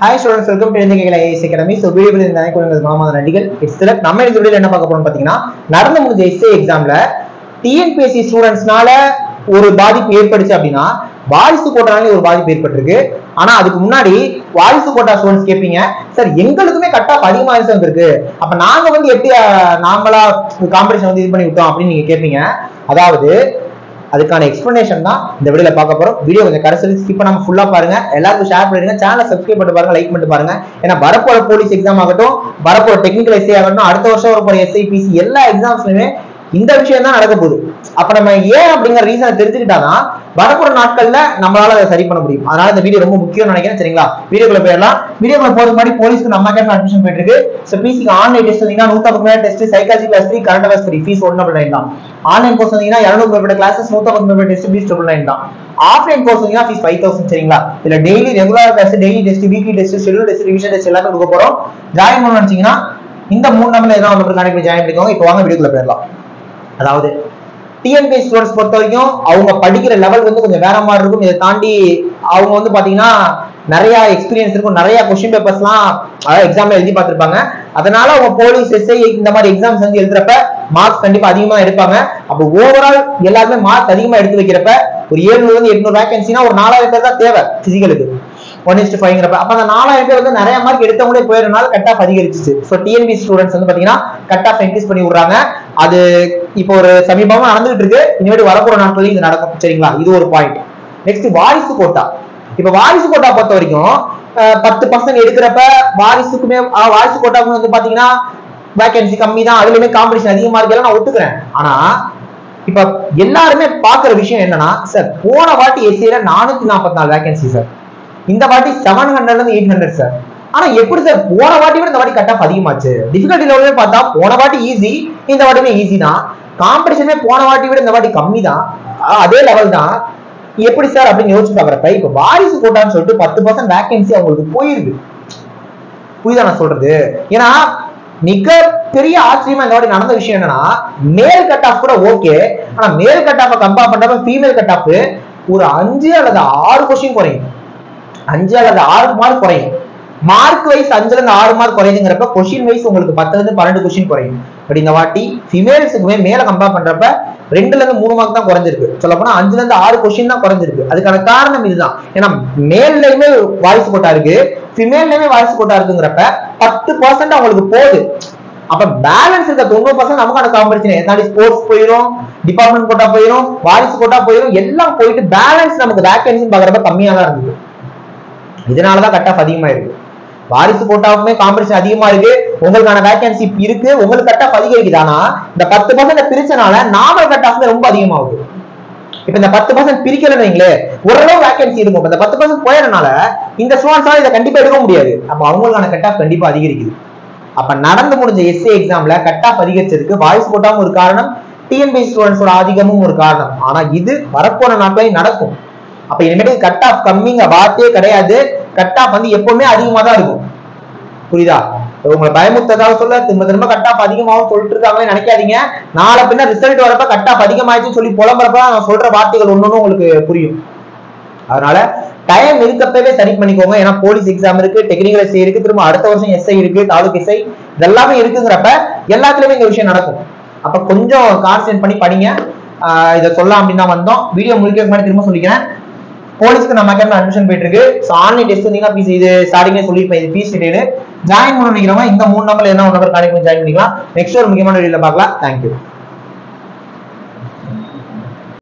hi students welcome to India IAS academy so video இந்த நினைக்கிறது மாமா நடிகள் சில நம்ம இந்த வீடியோல என்ன பார்க்க போறோம்னு பார்த்தீங்கன்னா நடந்து முடிஞ்ச எஸ்ஏ எக்ஸாம்ல டிஎன்பிஎஸ்சி ஸ்டூடெண்ட்ஸ்னால ஒரு பாதிப்பு ஏற்பட்டுச்சு அப்படின்னா வாரிசு கோட்டாலே ஒரு பாதிப்பு ஏற்பட்டிருக்கு ஆனா அதுக்கு முன்னாடி வாரிசு கோட்டா ஸ்டூடெண்ட்ஸ் கேட்பீங்க சார் எங்களுக்குமே கட் ஆஃப் அதிகமா வந்திருக்கு அப்ப நாங்க வந்து எப்படி அஹ், நாங்களா காம்படிஷன் வந்து இது பண்ணி விட்டோம் அப்படின்னு நீங்க கேட்பீங்க அதாவது அதுக்கான எக்ஸ்பிளனேஷன் தான் இந்த வீடியோல பார்க்க போறோம் வீடியோ கொஞ்சம் கடைசி ஸ்கிப் பண்ணாம ஃபுல்லா பாருங்க எல்லாருக்கும் ஷேர் பண்ணிடுங்க சேனலை சப்ஸ்கிரைப் பண்ணி பாருங்க லைக் பண்ணிட்டு பாருங்க ஏன்னா வரப்போற போலீஸ் எக்ஸாம் ஆகட்டும் வரப்போற டெக்னிக்கல் எஸ்ஏ ஆகட்டும் அடுத்த வருஷம் வரப்போற எஸ்ஐ பிசி எல்லா எக்ஸாம்ஸ்லயுமே இந்த விஷயம் தான் நடக்க போகுது அப்ப நம்ம ஏன் அப்படிங்கிற ரீசனை தெரிஞ்சுக்கிட்டாதான் வரப்போற நாட்கள்ல நம்மளால அதை சரி பண்ண முடியும் அதனால இந்த வீடியோ ரொம்ப முக்கியம் நினைக்கிறேன் சரிங்களா வீடியோக்குள்ள போயிடலாம் வீடியோக்குள்ள போறதுக்கு முன்னாடி போலீஸ்க்கு நம்ம கேட்க அட்மிஷன் போயிட்டு இருக்கு ஸோ பிசிக்கு ஆன்லைன் டெஸ்ட் வந்தீங்கன்னா நூத்தம்பது மேல test psychology class three current affairs free fees one double nine தான் ஆன்லைன் கோர்ஸ் வந்தீங்கன்னா இரநூறு மேற்பட்ட கிளாஸஸ் நூத்தம்பது மேற்பட்ட டெஸ்ட் ஃபீஸ் டபுள் நைன் தான் ஆஃப்லைன் கோர்ஸ் வந்தீங்கன்னா ஃபீஸ் ஃபைவ் தௌசண்ட் சரிங்களா இதுல daily regular class daily test weekly test schedule test revision test எல்லாமே கொடுக்க போறோம் ஜாயின் பண்ணணும்னு நினைச்சீங்கன்னா இந்த மூணு நம்பர்ல ஏதாவது ஒன்று கனெக்ட் பண்ணி ஜாயின் பண்ணிக்கோங்க இப்போ வாங்க வீடியோக்குள்ள போயிடலாம் அதாவது டிஎன்பி ஸ்டூடெண்ட்ஸ் பொறுத்த வரைக்கும் அவங்க படிக்கிற லெவல் வந்து கொஞ்சம் வேற மாதிரி இருக்கும் இதை தாண்டி அவங்க வந்து பாத்தீங்கன்னா நிறைய எக்ஸ்பீரியன்ஸ் இருக்கும் நிறைய கொஸ்டின் பேப்பர்ஸ்லாம் அதாவது எக்ஸாம்ல எழுதி பார்த்திருப்பாங்க அதனால அவங்க போலீஸ் எஸ்ஐ இந்த மாதிரி எக்ஸாம்ஸ் வந்து எழுதுறப்ப மார்க்ஸ் கண்டிப்பா அதிகமா எடுப்பாங்க அப்போ ஓவரால் எல்லாருமே மார்க் அதிகமா எடுத்து வைக்கிறப்ப ஒரு ஏழுநூறு வந்து எட்நூறு வேகன்சினா ஒரு நாலாயிரம் பேர் தான் தேவை பிசிக்கலுக்கு ஒன் இஸ்ட் ஃபைவ்ங்கிறப்ப அப்ப அந்த நாலாயிரம் பேர் வந்து நிறைய மார்க் எடுத்தவங்களே போயிருந்தனால கட் ஆஃப் அதிகரிச்சிச்சு ஸோ டிஎன்பி ஸ்டூடெண்ட்ஸ் வந்து பாத்தீங்கன்னா கட் ஆஃப் இன்க்ரீஸ் பண்ணி விடுறாங்க அது இப்போ ஒரு சமீபமா நடந்துகிட்டு இருக்கு இனிமேட்டு வரப்போற நாட்களில் இது நடக்கும் சரிங்களா இது ஒரு பாயிண்ட் நெக்ஸ்ட் வாரிசு கோட்டா இப்ப வாரிசு கோட்டா பொறுத்த வரைக்கும் அஹ், பத்து பர்சன்ட் எடுக்கிறப்ப வாரிசுக்குமே அஹ், வாரிசு கோட்டாவுக்கு வந்து பாத்தீங்கன்னா வேகன்சி கம்மி தான் அதுலயுமே காம்படிஷன் அதிகமா இருக்கெல்லாம் நான் ஒத்துக்கிறேன் ஆனா இப்ப எல்லாருமே பாக்குற விஷயம் என்னன்னா சார் போன வாட்டி எஸ்சியில நானூத்தி நாற்பத்தி நாலு வேகன்சி சார் இந்த வாட்டி செவன் ஹண்ட்ரட்ல இருந்து எயிட் ஹண்ட்ரட் சார் ஆனா எப்படி சார் போன வாட்டி விட இந்த வாட்டி கட் ஆஃப் அதிகமாச்சு டிஃபிகல்ட்டி லெவலே பார்த்தா போன வாட்டி ஈஸி இந்த வாட்டியுமே ஈஸி தான் காம்படிஷனே போன வாட்டி விட இந்த வாட்டி கம்மி தான் ஆஹ் அதே லெவல் தான் எப்படி சார் அப்படின்னு யோசிச்சு பாக்குறப்ப இப்ப வாரிசு கோட்டான்னு சொல்லிட்டு பத்து பர்சன்ட் வேகன்சி அவங்களுக்கு போயிருக்கு புரியுதா நான் சொல்றது ஏன்னா மிக பெரிய ஆச்சரியமா இந்த வாட்டி நடந்த விஷயம் என்னன்னா மேல் கட் ஆஃப் கூட ஓகே ஆனா மேல் கட் ஆஃப் கம்பேர் பண்றப்ப ஃபீமேல் கட் ஆஃப் ஒரு அஞ்சு அல்லது ஆறு கொஸ்டின் குறையும் அஞ்சு அல்லது ஆறு மார்க் குறையும் மார்க் வைஸ் அஞ்சுல இருந்து ஆறு மார்க் குறையுதுங்கிறப்ப கொஸ்டின் வைஸ் உங்களுக்கு பத்துல இருந்து பன்னெண்டு கொஸ்டின் குறையும் பட் இந்த வாட்டி ஃபீமேல்ஸுக்குமே மேல கம்பேர் பண்றப்ப ரெண்டுல இருந்து மூணு மார்க் தான் குறைஞ்சிருக்கு சொல்ல போனா அஞ்சுல இருந்து ஆறு கொஸ்டின் தான் குறைஞ்சிருக்கு அதுக்கான காரணம் இதுதான் ஏன்னா மேல்லையுமே வாரிசு கோட்டா இருக்கு ஃபீமேல்லையுமே வாரிசு கோட்டா இருக்குங்கிறப்ப பத்து பர்சன்ட் அவங்களுக்கு போகுது அப்ப பேலன்ஸ் இருக்க தொண்ணூறு பர்சன்ட் நமக்கான காம்படிஷன் எதாடி ஸ்போர்ட்ஸ் போயிடும் டிபார்ட்மெண்ட் கோட்டா போயிடும் வாரிசு கோட்டா போயிடும் எல்லாம் போயிட்டு பேலன்ஸ் நமக்கு வேகன்சி பாக்குறப்ப கம்மியா தான் இருந்தது இதனாலதான் கட் ஆஃப் அதிகமா இருக்கு வாரிசு கோட்டாவுமே காம்படிஷன் அதிகமா இருக்கு உங்களுக்கான வேகன்சி இருக்கு உங்களுக்கு கட் ஆஃப் அதிகரிக்குது ஆனா இந்த பத்து பர்சன்ட் பிரிச்சனால நாமல் கட் ஆஃப் ரொம்ப அதிகமாகுது இப்ப இந்த பத்து பர்சன்ட் பிரிக்கலன்னு வைங்களேன் ஓரளவு வேகன்சி இருக்கும் இப்ப இந்த பத்து பர்சன்ட் போயறனால இந்த ஸ்டூடெண்ட்ஸால இதை கண்டிப்பா எடுக்க முடியாது அப்ப அவங்களுக்கான கட் ஆஃப் கண்டிப்பா அதிகரிக்குது அப்ப நடந்து முடிஞ்ச எஸ்ஏ எக்ஸாம்ல கட் ஆஃப் அதிகரிச்சதுக்கு வாய்ஸ் கோட்டாவும் ஒரு காரணம் டிஎன்பிஎஸ் ஸ்டூடெண்ட்ஸோட ஆதிக்கமும் ஒரு காரணம் ஆனா இது வரப்போன நாட்களில் நடக்கும் அப்ப இனிமேட்டு கட் ஆஃப் கம்மிங்க வார்த்தையே கிடையாது கட் ஆஃப் வந்து எப்பவுமே அதிகமா தான் இருக்கும் புரியுதா உங்களை பயமுத்ததாக சொல்ல திரும்ப திரும்ப கட் ஆஃப் அதிகமாகவும் சொல்லிட்டு இருக்காங்கன்னு நினைக்காதீங்க நாளை பின்ன ரிசல்ட் வரப்ப கட் ஆஃப் அதிகமாயிடுச்சுன்னு சொல்லி புலம்புறப்ப நான் சொல்ற வார்த்தைகள் ஒன்னொன்னு உங்களுக்கு புரியும் அதனால டைம் இருக்கப்பவே சரி பண்ணிக்கோங்க ஏன்னா போலீஸ் எக்ஸாம் இருக்கு டெக்னிக்கல் எஸ்ஐ இருக்கு திரும்ப அடுத்த வருஷம் எஸ்ஐ இருக்கு தாலுக் எஸ்ஐ இதெல்லாமே இருக்குங்கிறப்ப எல்லாத்துலயுமே இந்த விஷயம் நடக்கும் அப்ப கொஞ்சம் கான்சன்ட்ரேட் பண்ணி படிங்க ஆஹ் இதை சொல்லலாம் அப்படின்னு தான் வந்தோம் வீடியோ முடிக்கிறதுக்கு முன்னாடி திரும்ப சொல்லிக்கிறேன் போலீஸ்க்கு நம்ம அகாடமி அட்மிஷன் போயிட்டு இருக்கு ஸோ ஆன்லைன் டெஸ்ட் வந்தீங்கன்னா ஃபீஸ் இது ஸ்டார்டிங்கே சொல்லியிருப்பேன் இது ஃபீஸ் டீடைல் ஜாயின் பண்ண நினைக்கிறவங்க இந்த மூணு நம்பர் என்ன ஒரு நம்பர் கான்டெக்ட் பண்ணி ஜாயின் பண்ணிக்கலாம் நெக்ஸ்ட் ஒரு முக்கியமான வீடியோல பார்க்கலாம் தேங்க்யூ